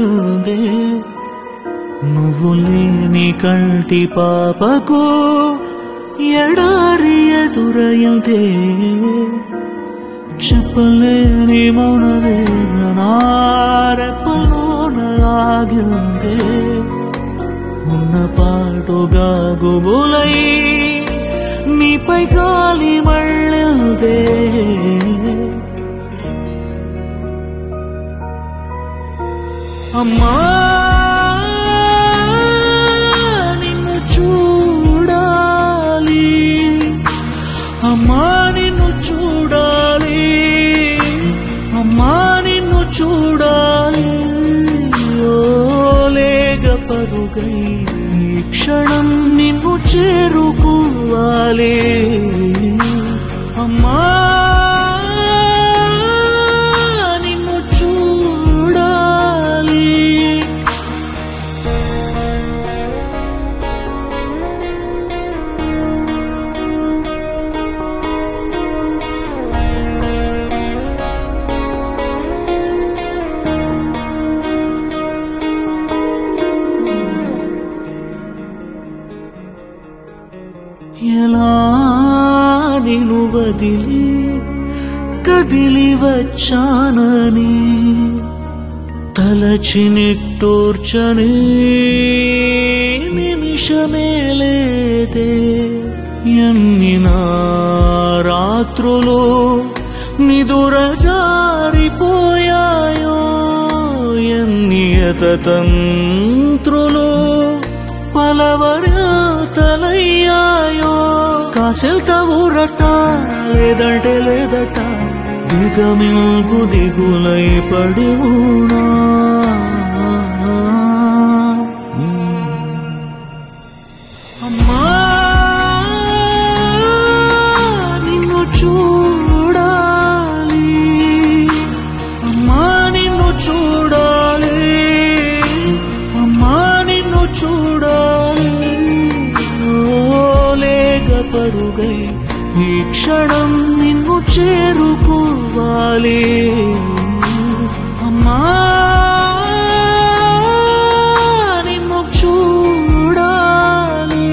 ఆగిందే నువ్వు లేని కంటి పాపకు ఎడారి ఎదురైందే చెప్పలేని మౌన వేదనారెప్పలోన ఆగిందే ఉన్న పాటుగా గుబులై నీపై గాలి మళ్ళిందే అమ్మా నిన్ను చూడాలి అమ్మా నిన్ను చూడాలి అమ్మా నిన్ను చూడాలి ఓలేగ పరుగై ఈ క్షణం నిన్ను చేరుకోవాలి అమ్మా నిన్ను చూడాలి ఎలా నిను వదిలి కదిలి వచ్చానని తలచి నిట్టూర్చని నిమిషమే లేదే ఎన్ని నా రాత్రులు నిదుర జారిపోయాయో ఎన్ని తంత్రులు పలవరాతలయ్యాయో కాసెల్త ఊరట లేదంటే లేదట దిగమిల్గు దిగులై పడి ఉన్నా అమ్మా నిన్ను చూడాలి అమ్మా నిన్ను చూడాలి అమ్మా నిన్ను చూడాలి ఓలేగ పరుగై ఈ క్షణం నిన్ను చేరుకోవాలి అమ్మా నిన్ను చూడాలి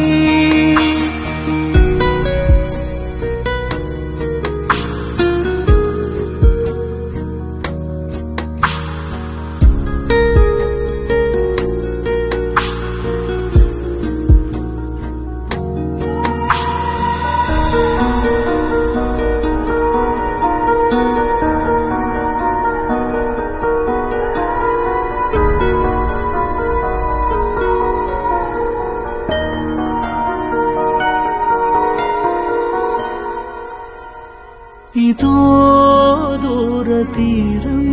ఇదో దూర తీరం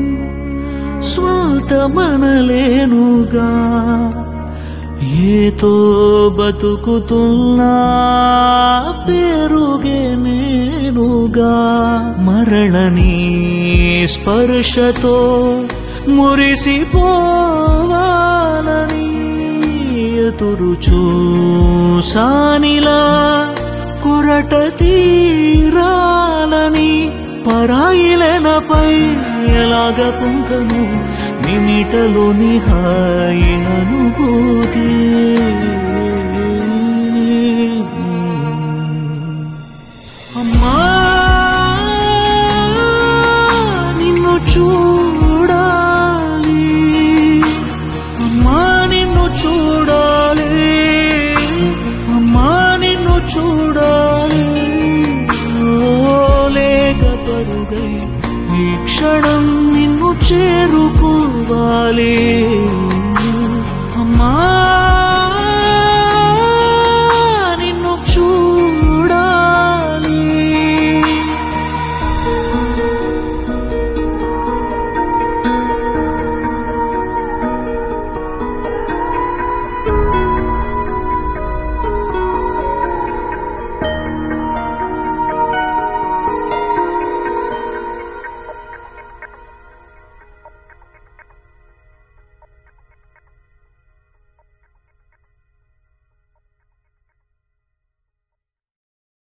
స్వాతమనలేనుగా ఏతో బతుకుతున్నా పేరుగే నేనుగా మరళని స్పర్శతో మురిసిపోవాలని ఎదురు చూసానిలా కురట తీరాలని పరాయిలనపై ఎలాగ పొంగను నిమిటలోని హాయి అనుభూతి అమ్మా నిన్ను చూడాలి అమ్మా నిన్ను చూడాలి అమ్మా నిన్ను చూడాలి ఓలేగ పరుగై ఈ క్షణం నిన్ను చేరుకోవాలి